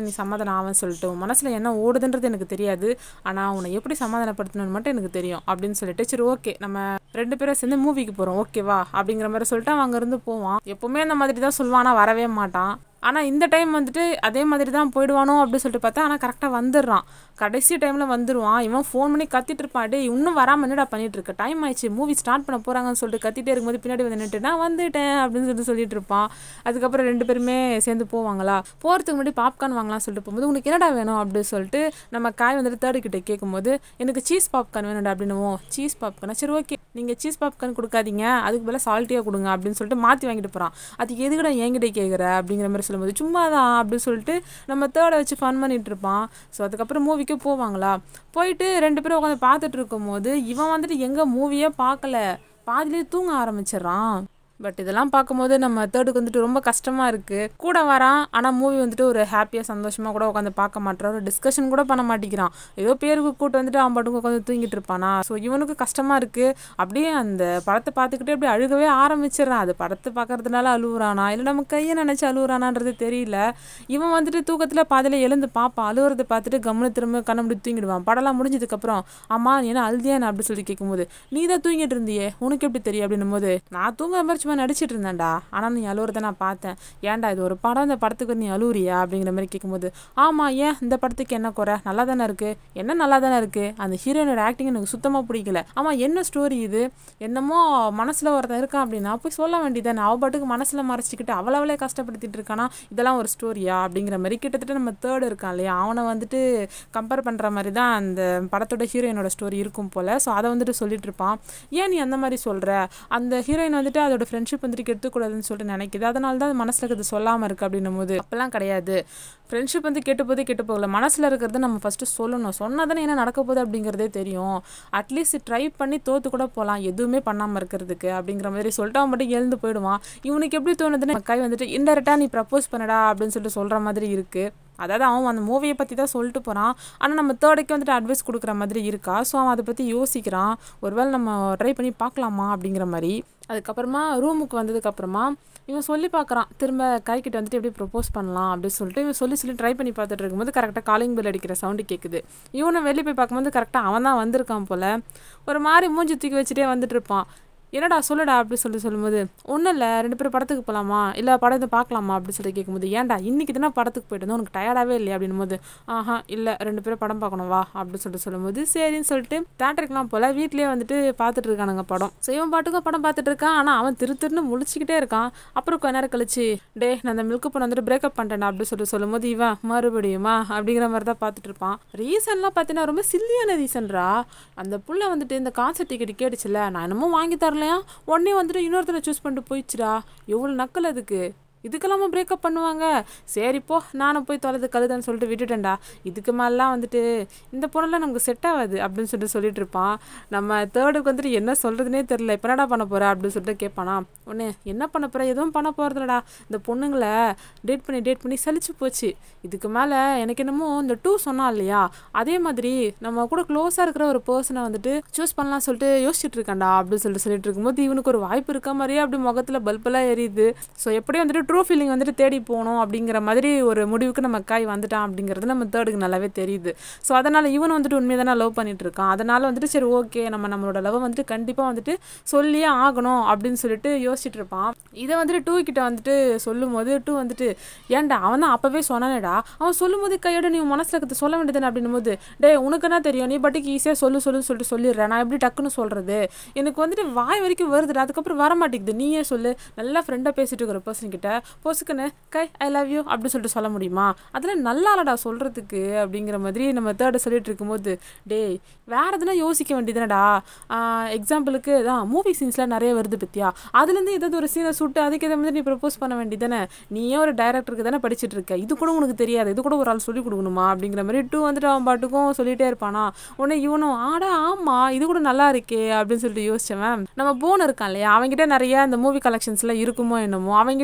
நீ சமாதானம் ஆவன்னு சொல்லிட்டு உன் மனசில் என்ன ஓடுதுன்றது எனக்கு தெரியாது ஆனால் உன்னை எப்படி சமாதானப்படுத்தணும்னு மட்டும் எனக்கு தெரியும் அப்படின்னு சொல்லிட்டு சரி ஓகே நம்ம ரெண்டு பேரும் சேர்ந்து மூவிக்கு போகிறோம் ஓகேவா அப்படிங்கிற மாதிரி சொல்லிட்டு அவன் அங்கேருந்து போவான் எப்போவுமே அந்த மாதிரி தான் சொல்லுவான் ஆனால் வரவே மாட்டான் ஆனால் இந்த டைம் வந்துட்டு அதே மாதிரி தான் போயிடுவானோ அப்படின்னு சொல்லிட்டு பார்த்தா ஆனால் கரெக்டாக வந்துடுறான் கடைசி டைமில் வந்துடுவான் இவன் ஃபோன் பண்ணி கத்திட்டு இருப்பான் டே இன்னும் வராமல் என்னடா பண்ணிட்டு இருக்க டைம் ஆயிடுச்சு மூவி ஸ்டார்ட் பண்ண போகிறாங்கன்னு சொல்லிட்டு கத்திட்டே இருக்கும்போது பின்னாடி வந்து நின்றுட்டு நான் வந்துட்டேன் அப்படின்னு சொல்லிட்டு சொல்லிட்டு இருப்பான் அதுக்கப்புறம் ரெண்டு பேருமே சேர்ந்து போவாங்களா போகிறதுக்கு முன்னாடி பாப்கார்ன் வாங்கலாம் சொல்லிட்டு போகும்போது உனக்கு என்னடா வேணும் அப்படின்னு சொல்லிட்டு நம்ம காய் வந்துட்டு தேர்டு கிட்ட கேட்கும்போது எனக்கு சீஸ் பாப்கார்ன் வேணும்டா அப்படின்னுவோம் சீஸ் பாப்கார்ன் சரி ஓகே நீங்கள் சீஸ் பாப்கார்ன் கொடுக்காதீங்க அதுக்கு பதிலாக சால்ட்டியாக கொடுங்க அப்படின்னு சொல்லிட்டு மாற்றி வாங்கிட்டு போகிறான் அது எதுக்கடா என்கிட்ட கேட்குற அப்படிங்கிற மாதிரி சொல்லும்போது சும்மா தான் அப்படின்னு சொல்லிட்டு நம்ம தேர்டை வச்சு ஃபன் பண்ணிட்டு இருப்பான் ஸோ அதுக்கப்புறம் மூவிக்கு போவாங்களா போயிட்டு ரெண்டு பேரும் உட்காந்து பார்த்துட்டு இருக்கும்போது இவன் வந்துட்டு எங்கே மூவியே பார்க்கல பாதிலே தூங்க ஆரம்பிச்சிடுறான் பட் இதெல்லாம் பார்க்கும்போது நம்ம தேர்டுக்கு வந்துட்டு ரொம்ப கஷ்டமாக இருக்குது கூட வரான் ஆனால் மூவி வந்துட்டு ஒரு ஹாப்பியாக சந்தோஷமாக கூட உட்காந்து பார்க்க மாட்டான் ஒரு டிஸ்கஷன் கூட பண்ண மாட்டேங்கிறான் ஏதோ பேருக்கு கூட்டு வந்துட்டு அவன் பாட்டுக்கு உட்காந்து தூங்கிட்டு இருப்பானா ஸோ இவனுக்கு கஷ்டமாக இருக்குது அப்படியே அந்த படத்தை பார்த்துக்கிட்டே அப்படியே அழுகவே ஆரம்பிச்சிடறான் அது படத்தை பார்க்கறதுனால அழுகுறானா இல்லை நம்ம கையை நினச்சி அழுகுறானான்றது தெரியல இவன் வந்துட்டு தூக்கத்தில் பாதியில் எழுந்து பார்ப்பான் அழுகுறத பார்த்துட்டு கம்முனு திரும்ப கண்ணை முடி தூங்கிடுவான் படம்லாம் முடிஞ்சதுக்கப்புறம் அம்மா நீ என்ன அழுதியா அப்படி சொல்லி கேட்கும்போது நீ தான் தூங்கிட்டு இருந்தியே உனக்கு எப்படி தெரியும் அப்படின்னும் போது நான் தூங்குற மாதிரி சும்மா நடிச்சிட்டு இருந்தேன்டா ஆனால் நீ அழுவுறத நான் பார்த்தேன் ஏன்டா இது ஒரு படம் இந்த படத்துக்கு நீ அழுவுறியா அப்படிங்கிற மாதிரி கேட்கும்போது ஆமாம் ஏன் இந்த படத்துக்கு என்ன குறை நல்லா தானே இருக்குது என்ன நல்லா தானே இருக்குது அந்த ஹீரோயினோட ஆக்டிங் எனக்கு சுத்தமாக பிடிக்கல ஆமாம் என்ன ஸ்டோரி இது என்னமோ மனசில் ஒருத்தன் இருக்கான் அப்படின்னா போய் சொல்ல வேண்டியதானே அவ பாட்டுக்கு மனசில் மறைச்சிக்கிட்டு அவளை அவளே கஷ்டப்படுத்திட்டு இருக்கானா இதெல்லாம் ஒரு ஸ்டோரியா அப்படிங்கிற மாதிரி கிட்டத்தட்ட நம்ம தேர்ட் இருக்கான் இல்லையா அவனை வந்துட்டு கம்பேர் பண்ணுற மாதிரி தான் அந்த படத்தோட ஹீரோயினோட ஸ்டோரி இருக்கும் போல் ஸோ அதை வந்துட்டு சொல்லிட்டு இருப்பான் ஏன் நீ அந்த மாதிரி சொல்கிற அந்த ஹீரோயின் வந்துட்டு அதோட ஃப்ரெண்ட்ஷிப் வந்துட்டு கெடுத்துக்கூடாதுன்னு சொல்லிட்டு நினைக்குது அதனால தான் அது மனசில் இருக்கிறது சொல்லாமல் இருக்குது அப்படின்னும் போது அப்போல்லாம் கிடையாது ஃப்ரெண்ட்ஷிப் வந்து கெட்டு போதே கெட்டு போகல மனசில் இருக்கிறத நம்ம ஃபஸ்ட்டு சொல்லணும் சொன்னால் தானே என்ன நடக்க போகுது அப்படிங்கிறதே தெரியும் அட்லீஸ்ட் ட்ரை பண்ணி தோற்று கூட போகலாம் எதுவுமே பண்ணாமல் இருக்கிறதுக்கு அப்படிங்கிற மாதிரி சொல்லிட்டு அவன் மட்டும் எழுந்து போயிடுவான் இவனுக்கு எப்படி தோணுதுன்னு கை வந்துட்டு இன்டெரக்டாக நீ ப்ரப்போஸ் பண்ணடா அப்படின்னு சொல்லிட்டு சொல்கிற மாதிரி இருக்குது அதாவது அவன் அந்த மூவியை பற்றி தான் சொல்லிட்டு போகிறான் ஆனால் நம்ம தேர்டுக்கு வந்துட்டு அட்வைஸ் கொடுக்குற மாதிரி இருக்கா ஸோ அவன் அதை பற்றி யோசிக்கிறான் ஒருவேளை நம்ம ட்ரை பண்ணி பார்க்கலாமா அப்படிங்கிற மாதிரி அதுக்கப்புறமா ரூமுக்கு வந்ததுக்கப்புறமா இவன் சொல்லி பார்க்குறான் திரும்ப கைக்கிட்ட வந்துட்டு எப்படி ப்ரொப்போஸ் பண்ணலாம் அப்படின்னு சொல்லிட்டு இவன் சொல்லி சொல்லி ட்ரை பண்ணி பார்த்துட்டு இருக்கும்போது கரெக்டாக காலிங் பெல் அடிக்கிற சவுண்டு கேட்குது இவனும் வெளியே போய் பார்க்கும்போது கரெக்டாக அவன் தான் வந்திருக்கான் போல் ஒரு மாதிரி மூஞ்சி தூக்கி வச்சுட்டே வந்துட்டு இருப்பான் என்னடா சொல்லுடா அப்படி சொல்லி சொல்லும்போது ஒன்றும் இல்லை ரெண்டு பேரும் படத்துக்கு போகலாமா இல்லை படத்தை பார்க்கலாமா அப்படின்னு சொல்லி கேட்கும்போது ஏன்டா இன்னைக்கு தானே படத்துக்கு போயிட்டு வந்தோம் உனக்கு டயர்டாகவே இல்லையா அப்படின்னும் போது ஆஹா இல்லை ரெண்டு பேரும் படம் பார்க்கணும் வா அப்படின்னு சொல்லிட்டு சொல்லும்போது சரின்னு சொல்லிட்டு தேட்டருக்குலாம் போல் வீட்லேயே வந்துட்டு பார்த்துட்டு இருக்கானுங்க படம் ஸோ இவன் பாட்டுக்கும் படம் பார்த்துட்டு இருக்கான் ஆனால் அவன் திரு திருன்னு முழிச்சிக்கிட்டே இருக்கான் அப்புறம் கொஞ்ச நேரம் கழிச்சு டே நான் அந்த மில்க் பொண்ணு வந்துட்டு பிரேக்கப் பண்ணிட்டேன் அப்படின்னு சொல்லிட்டு சொல்லும்போது இவன் மறுபடியுமா அப்படிங்கிற மாதிரி தான் பார்த்துட்டு இருப்பான் ரீசன்லாம் பார்த்தீங்கன்னா ரொம்ப சில்லியான ரீசன்ரா அந்த புள்ள வந்துட்டு இந்த கான்சர்ட் டிக்கெட் கேட்டுச்சுல நான் என்னமோ வாங்கி தரலையா உடனே வந்துட்டு இன்னொருத்தனை சூஸ் பண்ணிட்டு போயிடுச்சுடா எவ்வளோ நக்கல் அதுக்கு இதுக்கெல்லாம பிரேக்கப் பண்ணுவாங்க சரி போ நானும் போய் தொலைது கழுதான்னு சொல்லிட்டு விட்டுட்டேன்டா இதுக்கு மேலாம் வந்துட்டு இந்த பொண்ணெல்லாம் நமக்கு செட் ஆகாது அப்படின்னு சொல்லிட்டு சொல்லிட்டு இருப்பான் நம்ம தேர்டுக்கு வந்துட்டு என்ன சொல்கிறதுனே தெரில இப்போ என்னடா பண்ண போகிற அப்படின்னு சொல்லிட்டு கேட்பானா ஒன்று என்ன பண்ண போகிற எதுவும் பண்ண போகிறதில்லடா இந்த பொண்ணுங்களை டேட் பண்ணி டேட் பண்ணி சலிச்சு போச்சு இதுக்கு மேலே எனக்கு என்னமோ இந்த டூ சொன்னா இல்லையா அதே மாதிரி நம்ம கூட க்ளோஸாக இருக்கிற ஒரு பர்சனை வந்துட்டு சூஸ் பண்ணலாம் சொல்லிட்டு யோசிச்சுட்டு இருக்காண்டா அப்படின்னு சொல்லிட்டு சொல்லிட்டு இருக்கும்போது இவனுக்கு ஒரு வாய்ப்பு இருக்க மாதிரியே அப்படி முகத்தில் பல்பெல்லாம் எரியுது ஸோ எப்படியும் வந்துட்டு ட்ரூ ஃபீலிங் வந்துட்டு தேடி போகணும் அப்படிங்கிற மாதிரி ஒரு முடிவுக்கு நம்ம காய் வந்துட்டான் அப்படிங்கிறது நம்ம தேர்டுக்கு நல்லாவே தெரியுது ஸோ அதனால் இவன் வந்துட்டு உண்மையை தானே லவ் பண்ணிட்டு இருக்கான் அதனால் வந்துட்டு சரி ஓகே நம்ம நம்மளோட லவ் வந்துட்டு கண்டிப்பாக வந்துட்டு சொல்லியே ஆகணும் அப்படின்னு சொல்லிட்டு யோசிச்சுட்டு இருப்பான் இதை வந்துட்டு டூ கிட்ட வந்துட்டு சொல்லும் போது டூ வந்துட்டு ஏன்டா அவன் தான் அப்போவே சொன்னானேடா அவன் சொல்லும் போது கையோட நீ மனசில் இருக்கிறது சொல்ல வேண்டியதுன்னு அப்படின்னும் போது டே உனக்கு என்ன தெரியும் நீ பாட்டுக்கு ஈஸியாக சொல்லு சொல்லுன்னு சொல்லிட்டு சொல்லிடுறேன் நான் எப்படி டக்குன்னு சொல்கிறது எனக்கு வந்துட்டு வாய் வரைக்கும் வருதுடா அதுக்கப்புறம் வர மாட்டேங்குது நீயே சொல்லு நல்லா ஃப்ரெண்டாக பேசிட்டு இருக்கிற பர்சன் கிட்ட பொசுக்குன்னு கை ஐ லவ் யூ அப்படி சொல்லிட்டு சொல்ல முடியுமா அதெல்லாம் நல்லா இல்லடா சொல்கிறதுக்கு அப்படிங்கிற மாதிரி நம்ம தேர்டை சொல்லிட்டு இருக்கும்போது டேய் வேற எதுனா யோசிக்க வேண்டியதுனடா எக்ஸாம்பிளுக்கு தான் மூவி சீன்ஸ்லாம் நிறைய வருது பத்தியா அதுலேருந்து ஏதாவது ஒரு சீனை சுட்டு அதுக்கு ஏற்ற மாதிரி நீ ப்ரப்போஸ் பண்ண வேண்டியதானே நீயே ஒரு டைரக்டருக்கு தானே படிச்சுட்டு இருக்க இது கூட உனக்கு தெரியாது இது கூட ஒரு ஆள் சொல்லி கொடுக்கணுமா அப்படிங்கிற மாதிரி டூ வந்துட்டு அவன் பாட்டுக்கும் சொல்லிட்டே இருப்பானா உடனே இவனும் ஆடா ஆமாம் இது கூட நல்லா இருக்கே அப்படின்னு சொல்லிட்டு யோசிச்சவன் நம்ம போன் இருக்கான் இல்லையா அவங்ககிட்ட நிறைய இந்த மூவி கலெக்ஷன்ஸ்லாம் இருக்குமோ என்னமோ அவங்ககிட்ட போயிட்டு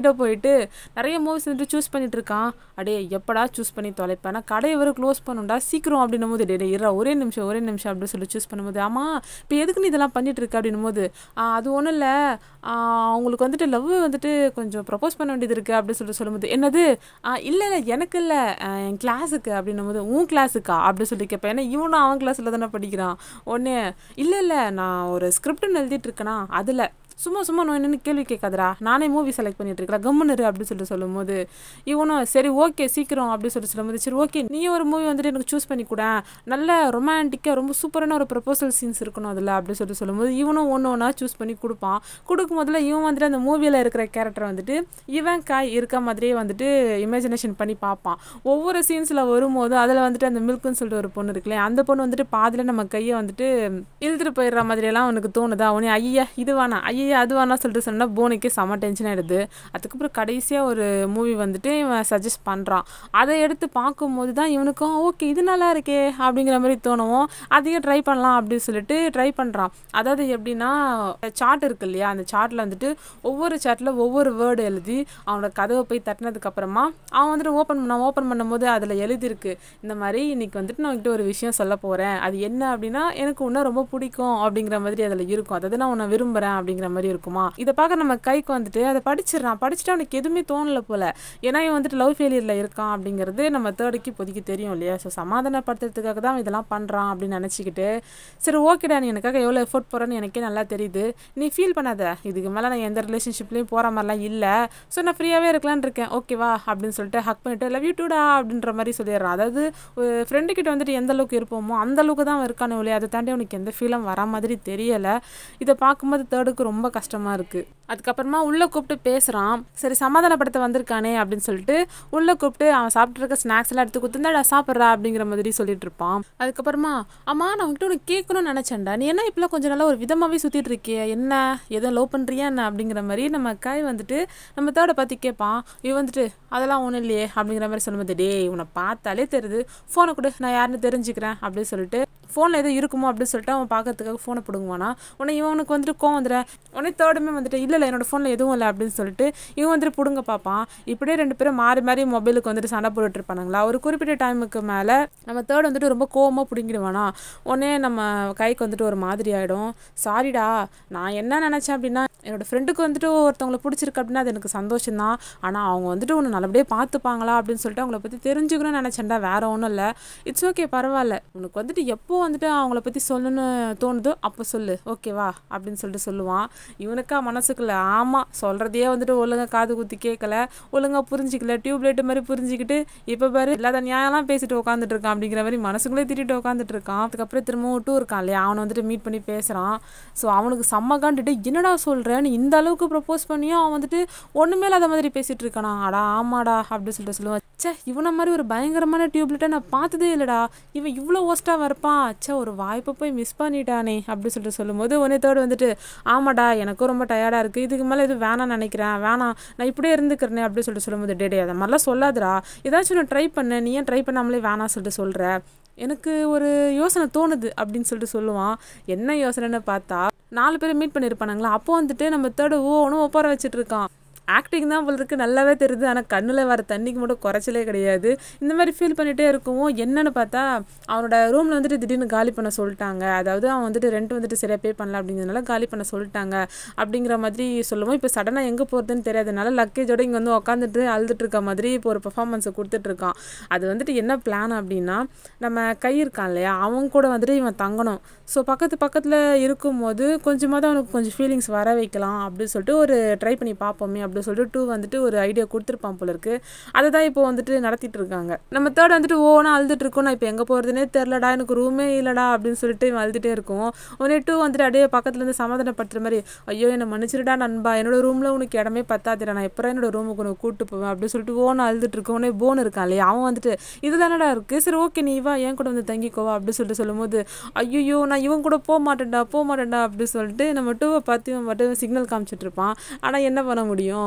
சொல்லிட்டு நிறைய மூவிஸ் வந்துட்டு சூஸ் பண்ணிட்டு இருக்கான் அடே எப்படா சூஸ் பண்ணி தொலைப்பேன் நான் கடையை வரை க்ளோஸ் பண்ணுண்டா சீக்கிரம் அப்படின்னும் போது டே டே, இருடா ஒரே நிமிஷம் ஒரே நிமிஷம் அப்படின்னு சொல்லி சூஸ் பண்ணும்போது ஆமாம் இப்போ எதுக்கு நீ இதெல்லாம் பண்ணிட்டு இருக்க அப்படின்னும் போது "ஆ, அது ஒன்றும் இல்லை அவங்களுக்கு வந்துட்டு லவ் வந்துட்டு கொஞ்சம் ப்ரப்போஸ் பண்ண வேண்டியது இருக்குது அப்படின்னு சொல்லிட்டு சொல்லும்போது என்னது இல்லை இல்லை எனக்கு இல்லை என் கிளாஸுக்கு அப்படின்னும் போது உன் கிளாஸுக்கா அப்படி சொல்லி கேட்பேன் ஏன்னா இவனும் அவன் கிளாஸில் தானே படிக்கிறான் ஒன்று இல்லை இல்லை நான் ஒரு ஸ்கிரிப்ட்னு எழுதிட்டு இருக்கேனா அதில் சும்மா சும்மா நான் என்னென்னு கேள்வி கேட்காதடா நானே மூவி செலக்ட் பண்ணிட்டு இருக்கேன் கம்முன்னு அப்படின்னு சொல்லிட்டு சொல்லும்போது இவனும் சரி ஓகே சீக்கிரம் அப்படின்னு சொல்லிட்டு சொல்லும்போது சரி ஓகே நீ ஒரு மூவி வந்துட்டு எனக்கு சூஸ் பண்ணி கூட நல்ல ரொமான்டிக்காக ரொம்ப சூப்பரான ஒரு ப்ரப்போசல் சீன்ஸ் இருக்கணும் அதில் அப்படின்னு சொல்லிட்டு சொல்லும்போது இவனும் ஒன்று ஒன்றா சூஸ் பண்ணி கொடுப்பான் கொடுக்கும் போதில் இவன் வந்துட்டு அந்த மூவியில் இருக்கிற கேரக்டர் வந்துட்டு இவன் காய் இருக்க மாதிரியே வந்துட்டு இமேஜினேஷன் பண்ணி பார்ப்பான் ஒவ்வொரு சீன்ஸில் வரும்போது அதில் வந்துட்டு அந்த மில்க்குன்னு சொல்லிட்டு ஒரு பொண்ணு இருக்குல்ல அந்த பொண்ணு வந்துட்டு பாதியில் நம்ம கையை வந்துட்டு இழுத்துட்டு போயிடுற மாதிரியெல்லாம் அவனுக்கு தோணுதா அவனே ஐயா இது வேணாம் ஐயா அது வேணாம் சொல்லிட்டு சொன்னால் போனிக்கே செம்ம டென்ஷன் ஆகிடுது அதுக்கப்புறம் கடைசியாக ஒரு மூவி வந்துட்டு இவன் சஜஸ்ட் பண்ணுறான் அதை எடுத்து பார்க்கும்போது தான் இவனுக்கும் ஓகே இது நல்லா இருக்கே அப்படிங்கிற மாதிரி தோணவும் அதையும் ட்ரை பண்ணலாம் அப்படின்னு சொல்லிட்டு ட்ரை பண்ணுறான் அதாவது எப்படின்னா சார்ட் இருக்கு இல்லையா அந்த சார்ட்டில் வந்துட்டு ஒவ்வொரு சார்ட்டில் ஒவ்வொரு வேர்டு எழுதி அவனோட கதவை போய் தட்டினதுக்கப்புறமா அவன் வந்துட்டு ஓப்பன் பண்ணான் ஓப்பன் பண்ணும்போது அதில் எழுதியிருக்கு இந்த மாதிரி இன்னைக்கு வந்துட்டு நான் உன்கிட்ட ஒரு விஷயம் சொல்ல போகிறேன் அது என்ன அப்படின்னா எனக்கு உன்னை ரொம்ப பிடிக்கும் அப்படிங்கிற மாதிரி அதில் இருக்கும் அதாவது நான் உன்னை விரும்புகிறேன் அப்படிங்கிற மாதிரி இருக்குமா இதை பார்க்க நம்ம கைக்கு வந்துட்டு அதை படிச்சிடறான் படிச்சுட்டு அவனுக்கு எதுவுமே தோணல போல ஏன்னா இவன் வந்துட்டு லவ் ஃபெயிலியரில் இருக்கான் அப்படிங்கிறது நம்ம தேர்டுக்கு இப்போதைக்கு தெரியும் இல்லையா ஸோ சமாதானப்படுத்துறதுக்காக தான் அவன் இதெல்லாம் பண்ணுறான் அப்படின்னு நினச்சிக்கிட்டு சரி ஓகேடா நீ எனக்காக எவ்வளோ எஃபோர்ட் போகிறேன்னு எனக்கே நல்லா தெரியுது நீ ஃபீல் பண்ணாத இதுக்கு மேலே நான் எந்த ரிலேஷன்ஷிப்லேயும் போகிற மாதிரிலாம் இல்லை ஸோ நான் ஃப்ரீயாகவே இருக்கலான்னு இருக்கேன் ஓகேவா அப்படின்னு சொல்லிட்டு ஹக் பண்ணிட்டு லவ் யூ டூடா அப்படின்ற மாதிரி சொல்லிடுறான் அதாவது ஃப்ரெண்டு கிட்ட வந்துட்டு எந்த அளவுக்கு இருப்போமோ அந்த அளவுக்கு தான் அவன் இருக்கானே இல்லையா அதை தாண்டி அவனுக்கு எந்த ஃபீலும் வர மாதிரி தெரியலை இதை பார்க்கும்போது தேர்டுக்கு ரொம்ப கஷ்டமாக இருக்குது அதுக்கப்புறமா உள்ளே கூப்பிட்டு பேசுகிறான் சரி சமாதானப்படுத்த வந்திருக்கானே அப்படின்னு சொல்லிட்டு உள்ளே கூப்பிட்டு அவன் சாப்பிட்டு இருக்க ஸ்நாக்ஸ் எல்லாம் எடுத்து கொடுத்துருந்தாடா சாப்பிட்றா அப்படிங்கிற மாதிரி சொல்லிட்டு இருப்பான் அதுக்கப்புறமா அம்மா நான் உங்ககிட்ட உனக்கு கேட்கணும்னு நினச்சேன்டா நீ என்ன இப்பெல்லாம் கொஞ்சம் நல்லா ஒரு விதமாகவே சுற்றிட்டு இருக்கிய என்ன ஏதோ லவ் பண்ணுறியா என்ன அப்படிங்கிற மாதிரி நம்ம காய் வந்துட்டு நம்ம தேர்டை பார்த்து கேட்பான் இவன் வந்துட்டு அதெல்லாம் ஒன்றும் இல்லையே அப்படிங்கிற மாதிரி சொல்லும்போது டேய் உன்னை பார்த்தாலே தெரியுது ஃபோனை கொடு நான் யாருன்னு தெரிஞ்சுக்கிறேன் அப்படின்னு சொல்லிட்டு ஃபோனில் எதுவும் இருக்குமோ அப்படின்னு சொல்லிட்டு அவன் பார்க்கறதுக்காக ஃபோனை பிடுங்குவானா உடனே இவனுக்கு வந்துட்டு கோவம் வந்துட உடனே தேர்டுமே வந்துட்டு இல்லை இல்லை என்னோட ஃபோனில் எதுவும் இல்லை அப்படின்னு சொல்லிட்டு இவன் வந்துட்டு பிடுங்க பார்ப்பான் இப்படியே ரெண்டு பேரும் மாறி மாறி மொபைலுக்கு வந்துட்டு சண்டை போட்டுட்டு இருப்பானுங்களா ஒரு குறிப்பிட்ட டைமுக்கு மேலே நம்ம தேர்ட் வந்துட்டு ரொம்ப கோவமாக பிடுங்கிடுவானா உடனே நம்ம கைக்கு வந்துட்டு ஒரு மாதிரி ஆகிடும் சாரிடா நான் என்ன நினச்சேன் அப்படின்னா என்னோட ஃப்ரெண்டுக்கு வந்துட்டு ஒருத்தவங்களை பிடிச்சிருக்கு அப்படின்னா அது எனக்கு சந்தோஷம் தான் ஆனால் அவங்க வந்துட்டு உன்னை நல்லபடியாக பார்த்துப்பாங்களா அப்படின்னு சொல்லிட்டு அவங்கள பற்றி தெரிஞ்சுக்கணும்னு நினச்சேன்டா வேற ஒன்றும் இல்லை இட்ஸ் ஓகே பரவாயில்ல உனக்கு வந்துட்டு எப்போ வந்துட்டு அவங்கள பற்றி சொல்லணும்னு தோணுதோ அப்போ சொல்லு ஓகேவா அப்படின்னு சொல்லிட்டு சொல்லுவான் இவனுக்கா மனசுக்குள்ள ஆமாம் சொல்கிறதையே வந்துட்டு ஒழுங்கா காது குத்தி கேட்கல ஒழுங்காக புரிஞ்சிக்கல டியூப்லைட் மாதிரி புரிஞ்சுக்கிட்டு இப்போ பாரு இல்லாத நியாயம்லாம் பேசிட்டு உட்காந்துட்டு இருக்கான் அப்படிங்கிற மாதிரி மனசுக்குள்ளே திட்டிட்டு உட்காந்துட்டு இருக்கான் அதுக்கப்புறம் திரும்பவும் டூ இருக்கான் இல்லையா அவனை வந்துட்டு மீட் பண்ணி பேசுகிறான் ஸோ அவனுக்கு செம்ம காண்டுட்டு என்னடா சொல்கிற நீ இந்த அளவுக்கு ப்ரப்போஸ் பண்ணியும் அவன் வந்துட்டு ஒன்றுமே இல்லாத மாதிரி பேசிட்டு இருக்கானா அடா ஆமாடா அப்படின்னு சொல்லிட்டு சொல்லுவான் ச்சே இவனை மாதிரி ஒரு பயங்கரமான டியூப்லைட்டை நான் பார்த்ததே இல்லைடா இவன் இவ்வளோ ஒஸ்ட்டாக வரப்பான் ச்சே ஒரு வாய்ப்பை போய் மிஸ் பண்ணிட்டானே அப்படின்னு சொல்லிட்டு சொல்லும்போது உடனே தேர்டு வந்துட்டு ஆமாடா எனக்கும் ரொம்ப டயர்டாக இருக்குது இதுக்கு மேலே இது வேணாம் நினைக்கிறேன் வேணாம் நான் இப்படியே இருந்துக்கிறேனே அப்படின்னு சொல்லிட்டு சொல்லும்போது டே டே அதை மாதிரிலாம் சொல்லாதடா ஏதாச்சும் நான் ட்ரை பண்ண நீ ஏன் ட்ரை பண்ணாமலே வேணாம் சொல்லிட்டு சொல்கிற எனக்கு ஒரு யோசனை தோணுது அப்படின்னு சொல்லிட்டு சொல்லுவான் என்ன யோசனைன்னு பார்த்தா நாலு பேர் மீட் பண்ணியிருப்பானுங்களா அப்போ வந்துட்டு நம்ம தேர்டு ஓனும் ஒப்பார வச்சுட்டு இருக்கான் ஆக்டிங் தான் போல இருக்கு நல்லாவே தெரியுது ஆனால் கண்ணில் வர தண்ணிக்கு மட்டும் குறைச்சலே கிடையாது இந்த மாதிரி ஃபீல் பண்ணிகிட்டே இருக்கவும் என்னன்னு பார்த்தா அவனோட ரூமில் வந்துட்டு திடீர்னு காலி பண்ண சொல்லிட்டாங்க அதாவது அவன் வந்துட்டு ரெண்ட் வந்துட்டு சரியாக பே பண்ணல அப்படிங்கிறதுனால காலி பண்ண சொல்லிட்டாங்க அப்படிங்கிற மாதிரி சொல்லுவோம் இப்போ சடனாக எங்கே போகிறதுன்னு தெரியாதனால லக்கேஜோட இங்கே வந்து உட்காந்துட்டு அழுதுட்டு இருக்க மாதிரி இப்போ ஒரு பெர்ஃபார்மன்ஸை கொடுத்துட்ருக்கான் அது வந்துட்டு என்ன பிளான் அப்படின்னா நம்ம கை இருக்கான் இல்லையா அவன் கூட வந்துட்டு இவன் தங்கணும் ஸோ பக்கத்து பக்கத்தில் இருக்கும்போது கொஞ்சமாவது அவனுக்கு கொஞ்சம் ஃபீலிங்ஸ் வர வைக்கலாம் அப்படின்னு சொல்லிட்டு ஒரு ட்ரை பண்ணி பார்ப்போமே அப்படின்னு சொல்லிட்டு டூ வந்துட்டு ஒரு ஐடியா கொடுத்துருப்பான் போல இருக்கு அதை தான் இப்போ வந்துட்டு நடத்திட்டு இருக்காங்க நம்ம தேர்ட் வந்துட்டு ஓனா அழுதுட்டு இருக்கோம் நான் இப்போ எங்கே போகிறதுனே தெரிலடா எனக்கு ரூமே இல்லைடா அப்படின்னு சொல்லிட்டு இவன் அழுதுட்டே இருக்கும் உடனே டூ வந்துட்டு அப்படியே பக்கத்துலேருந்து சமாதானப்படுத்துற மாதிரி ஐயோ என்னை மன்னிச்சிருடா நண்பா என்னோட ரூமில் உனக்கு இடமே பத்தாதுடா நான் எப்போ என்னோட ரூமுக்கு உனக்கு கூட்டு போவேன் அப்படின்னு சொல்லிட்டு ஓன அழுதுட்டு இருக்கோம் உடனே போன் இருக்கான் இல்லையா அவன் வந்துட்டு இது தானடா இருக்குது சரி ஓகே நீ வா என் கூட வந்து தங்கிக்கோவா அப்படின்னு சொல்லிட்டு சொல்லும்போது ஐயோ நான் இவன் கூட போக மாட்டேன்டா போக மாட்டேன்டா அப்படின்னு சொல்லிட்டு நம்ம டூவை பார்த்து இவன் மட்டும் சிக்னல் காமிச்சிட்டு இருப்பான் ஆனால் என்ன பண்ண முடியும்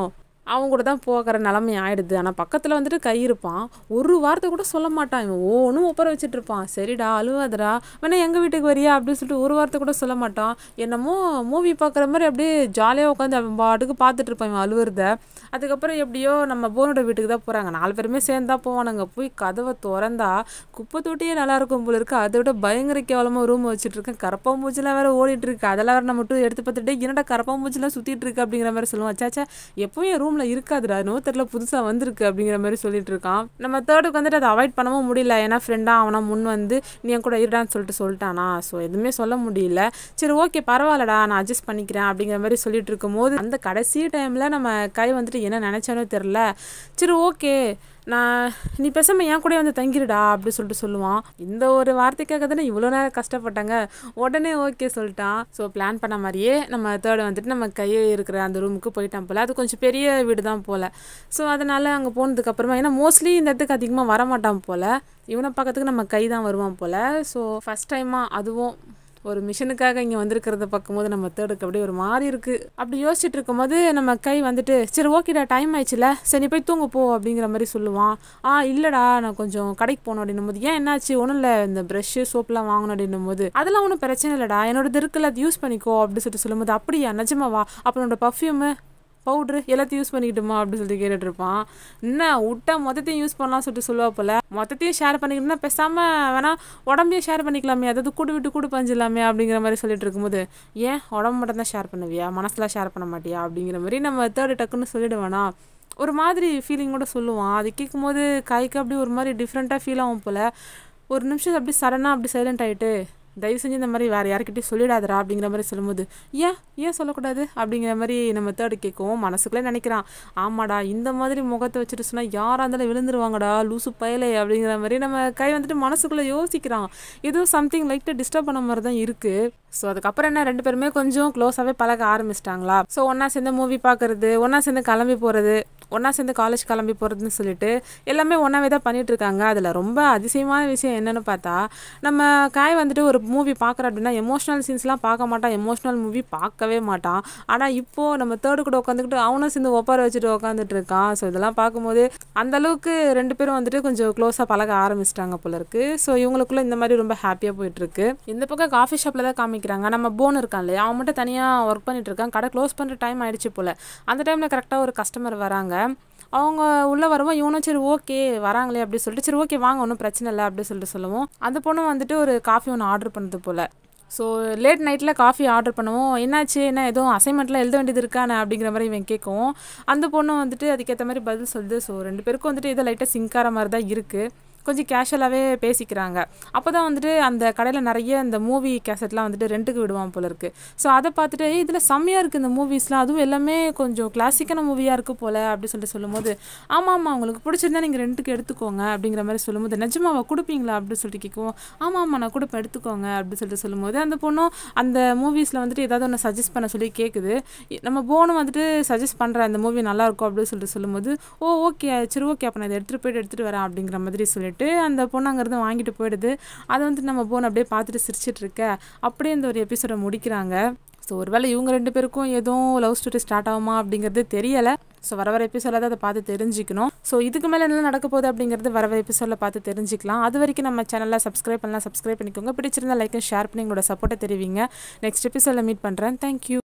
அவங்க கூட தான் போகிற நிலமை ஆயிடுது ஆனால் பக்கத்தில் வந்துட்டு கை இருப்பான் ஒரு வார்த்தை கூட சொல்ல மாட்டான் இவன் ஒன்றும் ஒப்பர வச்சுட்டு இருப்பான் சரிடா அழுவாதடா வேணா எங்கள் வீட்டுக்கு வரியா அப்படின்னு சொல்லிட்டு ஒரு வார்த்தை கூட சொல்ல மாட்டான் என்னமோ மூவி பார்க்குற மாதிரி அப்படியே ஜாலியாக உட்காந்து அவன் பாட்டுக்கு பார்த்துட்டு இருப்பான் இவன் அழுவுறத அதுக்கப்புறம் எப்படியோ நம்ம போனோட வீட்டுக்கு தான் போகிறாங்க நாலு பேருமே சேர்ந்து தான் போவானுங்க போய் கதவை திறந்தா குப்பை தொட்டியே நல்லா இருக்கும் போல இருக்கு அதை விட பயங்கர கேவலமாக ரூம் வச்சுட்டு இருக்கேன் கரப்பாம்பூச்சிலாம் வேற ஓடிட்டு இருக்கு அதெல்லாம் வேற நம்ம மட்டும் எடுத்து பார்த்துட்டு என்னடா கரப்பாம்பூச்சிலாம் சுற்றிட்டு இருக்கு அப்படிங்கிற மாதிரி சொல்லுவான் சாச்சா எப்பவும் என் ரூமில் இருக்காதுடா நோ தெரியல புதுசாக வந்திருக்கு அப்படிங்கிற மாதிரி சொல்லிட்டு இருக்கான் நம்ம தேர்டுக்கு வந்துட்டு அதை அவாய்ட் பண்ணவும் முடியல ஏன்னா ஃப்ரெண்டாக அவனா முன் வந்து நீ என் கூட இருடான்னு சொல்லிட்டு சொல்லிட்டானா ஸோ எதுவுமே சொல்ல முடியல சரி ஓகே பரவாயில்லடா நான் அட்ஜஸ்ட் பண்ணிக்கிறேன் அப்படிங்கிற மாதிரி சொல்லிட்டு இருக்கும்போது அந்த கடைசி டைமில் நம்ம கை வந்துட்டு என்ன நினச்சானோ தெரில சரி ஓகே நான் நீ பேசாம என் கூட வந்து தங்கிடுடா அப்படி சொல்லிட்டு சொல்லுவான் இந்த ஒரு வார்த்தைக்காக தானே இவ்வளோ நேரம் கஷ்டப்பட்டாங்க உடனே ஓகே சொல்லிட்டான் ஸோ பிளான் பண்ண மாதிரியே நம்ம தேர்ட் வந்துட்டு நம்ம கையை இருக்கிற அந்த ரூமுக்கு போயிட்டான் போல் அது கொஞ்சம் பெரிய வீடு தான் போல் ஸோ அதனால் அங்கே போனதுக்கப்புறமா ஏன்னா மோஸ்ட்லி இந்த இடத்துக்கு அதிகமாக வரமாட்டான் போல் இவனை பார்க்கறதுக்கு நம்ம கை தான் வருவான் போல் ஸோ ஃபஸ்ட் டைமாக அதுவும் ஒரு மிஷனுக்காக இங்கே வந்திருக்கிறத பார்க்கும்போது நம்ம தேர்டுக்கு அப்படியே ஒரு மாதிரி இருக்குது அப்படி யோசிச்சுட்டு இருக்கும்போது நம்ம கை வந்துட்டு சரி ஓகேடா டைம் ஆயிடுச்சுல சரி நீ போய் தூங்க போ அப்படிங்கிற மாதிரி சொல்லுவான் ஆ இல்லைடா நான் கொஞ்சம் கடைக்கு போகணும் அப்படின்னும் போது ஏன் என்னாச்சு ஒன்றும் இல்லை இந்த ப்ரஷ்ஷு சோப்லாம் வாங்கணும் அப்படின்னும் போது அதெல்லாம் ஒன்றும் பிரச்சனை இல்லைடா என்னோட இருக்குல்ல அது யூஸ் பண்ணிக்கோ அப்படின்னு சொல்லிட்டு சொல்லும்போது அப்படியா நிஜமாவா அப்போ என்னோட பர்ஃப்யூமு பவுட்ரு எல்லாத்தையும் யூஸ் பண்ணிக்கிட்டுமா அப்படின்னு சொல்லிட்டு கேட்டுட்டு இருப்பான் என்ன விட்டா மொத்தத்தையும் யூஸ் பண்ணலாம் சொல்லிட்டு சொல்லுவா போல மொத்தத்தையும் ஷேர் பண்ணிக்கிட்டுனா பேசாமல் வேணா உடம்பையும் ஷேர் பண்ணிக்கலாமே அதாவது கூடு விட்டு கூடு பஞ்சிடலாமே அப்படிங்கிற மாதிரி சொல்லிட்டு இருக்கும்போது ஏன் உடம்பு மட்டும் தான் ஷேர் பண்ணுவியா மனசுலாம் ஷேர் பண்ண மாட்டியா அப்படிங்கிற மாதிரி நம்ம தேர்டு டக்குன்னு சொல்லிடுவேனா ஒரு மாதிரி ஃபீலிங்கோட சொல்லுவான் அது கேட்கும்போது கைக்கு அப்படி ஒரு மாதிரி டிஃப்ரெண்ட்டாக ஃபீல் ஆகும் போல் ஒரு நிமிஷம் அப்படி சடனாக அப்படி சைலண்ட் ஆகிட்டு தயவு செஞ்சு இந்த மாதிரி வேறு யார்கிட்டயும் சொல்லிடாதடா அப்படிங்கிற மாதிரி சொல்லும்போது ஏன் ஏன் சொல்லக்கூடாது அப்படிங்கிற மாதிரி நம்ம தேர்டு கேட்கவும் மனசுக்குள்ளே நினைக்கிறான் ஆமாடா இந்த மாதிரி முகத்தை வச்சுட்டு சொன்னால் யாராக இருந்தாலும் விழுந்துருவாங்கடா லூசு பயலே அப்படிங்கிற மாதிரி நம்ம கை வந்துட்டு மனசுக்குள்ளே யோசிக்கிறான் ஏதோ சம்திங் லைட்டாக டிஸ்டர்ப் பண்ண மாதிரி தான் இருக்குது ஸோ அதுக்கப்புறம் என்ன ரெண்டு பேருமே கொஞ்சம் க்ளோஸாகவே பழக ஆரம்பிச்சிட்டாங்களா ஸோ ஒன்றா சேர்ந்து மூவி பார்க்குறது ஒன்றா சேர்ந்து கிளம்பி போகிறது ஒன்றா சேர்ந்து காலேஜ் கிளம்பி போகிறதுன்னு சொல்லிட்டு எல்லாமே ஒன்றாவே தான் பண்ணிட்டு இருக்காங்க அதில் ரொம்ப அதிசயமான விஷயம் என்னன்னு பார்த்தா நம்ம காய் வந்துட்டு ஒரு மூவி பார்க்குற அப்படின்னா எமோஷனல் சீன்ஸ்லாம் பார்க்க மாட்டான் எமோஷனல் மூவி பார்க்கவே மாட்டான் ஆனால் இப்போது நம்ம தேர்டு கூட உட்காந்துக்கிட்டு அவனும் சேர்ந்து ஒப்பார வச்சுட்டு உட்காந்துட்டு இருக்கான் ஸோ இதெல்லாம் பார்க்கும்போது அந்த அளவுக்கு ரெண்டு பேரும் வந்துட்டு கொஞ்சம் க்ளோஸாக பழக ஆரம்பிச்சிட்டாங்க போல இருக்கு ஸோ இவங்களுக்குள்ள இந்த மாதிரி ரொம்ப ஹாப்பியாக போயிட்டு இருக்கு இந்த பக்கம் காஃபி ஷாப்பில் தான் காமிக்கிறாங்க நம்ம போன் இருக்கான் இல்லையா அவன் மட்டும் தனியாக ஒர்க் பண்ணிட்டு இருக்கான் கடை க்ளோஸ் பண்ணுற டைம் ஆயிடுச்சு போல் அந்த டைமில் கரெக்டாக ஒரு கஸ்டமர் வராங்க அவங்க உள்ளே வருவோம் இவனும் சரி ஓகே வராங்களே அப்படி சொல்லிட்டு சரி ஓகே வாங்க ஒன்றும் பிரச்சனை இல்லை அப்படி சொல்லிட்டு சொல்லுவோம் அந்த பொண்ணு வந்துட்டு ஒரு காஃபி ஒன்று ஆர்டர் பண்ணது போல் ஸோ லேட் நைட்டில் காஃபி ஆர்டர் பண்ணுவோம் என்னாச்சு என்ன எதுவும் அசைன்மெண்ட்லாம் எழுத வேண்டியது இருக்கானே அப்படிங்கிற மாதிரி இவன் கேட்கவும் அந்த பொண்ணு வந்துட்டு அதுக்கேற்ற மாதிரி பதில் சொல்லுது ஸோ ரெண்டு பேருக்கும் வந்துட்டு இதை லைட்டாக சிங்கார மாதிரி தான் இருக்குது கொஞ்சம் கேஷுவலாகவே பேசிக்கிறாங்க அப்போ தான் வந்துட்டு அந்த கடையில் நிறைய இந்த மூவி கேசட்லாம் வந்துட்டு ரெண்ட்டுக்கு விடுவான் போல இருக்குது ஸோ அதை பார்த்துட்டு "ஏய், இதில் செம்மையாக இருக்குது இந்த மூவிஸ்லாம் அதுவும் எல்லாமே கொஞ்சம் கிளாசிக்கான மூவியாக இருக்குது போல் அப்படி சொல்லிட்டு சொல்லும்போது ஆமாம் ஆமாம் உங்களுக்கு பிடிச்சிருந்தா நீங்கள் ரெண்ட்டுக்கு எடுத்துக்கோங்க அப்படிங்கிற மாதிரி சொல்லும்போது நிஜமாவா கொடுப்பீங்களா அப்படின்னு சொல்லிட்டு கேட்குவோம் ஆமாம் ஆமாம் நான் கொடுப்பேன் எடுத்துக்கோங்க அப்படின்னு சொல்லிட்டு சொல்லும்போது அந்த பொண்ணும் அந்த மூவிஸில் வந்துட்டு ஏதாவது ஒன்று சஜஸ்ட் பண்ண சொல்லி கேட்குது இ- நம்ம போனும் வந்துட்டு சஜஸ்ட் பண்ணுறேன் அந்த மூவி நல்லா இருக்கும் அப்படின்னு சொல்லிட்டு சொல்லும்போது ஓ ஓகே சரி ஓகே அப்போ நான் இதை எடுத்துகிட்டு போயிட்டு எடுத்துகிட்டு வரேன் அப்படிங்கிற மாதிரி சொல்லிட்டு அந்த பொண்ணு அங்கேருந்து வாங்கிட்டு போயிடுது அதை வந்து நம்ம போன் அப்படியே பார்த்துட்டு சிரிச்சிட்டு இருக்க அப்படியே இந்த ஒரு எபிசோடை முடிக்கிறாங்க ஸோ ஒருவேளை இவங்க ரெண்டு பேருக்கும் எதுவும் லவ் ஸ்டோரி ஸ்டார்ட் ஆகுமா அப்படிங்கிறது தெரியலை ஸோ வர வர எபிசோடில் தான் அதை பார்த்து தெரிஞ்சுக்கணும் ஸோ இதுக்கு மேலே என்ன நடக்க போகுது அப்படிங்கிறது வர வர எபிசோடில் பார்த்து தெரிஞ்சுக்கலாம் அது வரைக்கும் நம்ம சேனலில் சப்ஸ்கிரைப் பண்ணலாம் சப்ஸ்கிரைப் பண்ணிக்கோங்க பிடிச்சிருந்தா லைக் ஷேர் பண்ணி உங்களோட சப்போர்ட்டை தெரிவிங்க நெக்ஸ்ட் எபிசோடில் மீட் பண்ணுறேன் தேங்க்யூ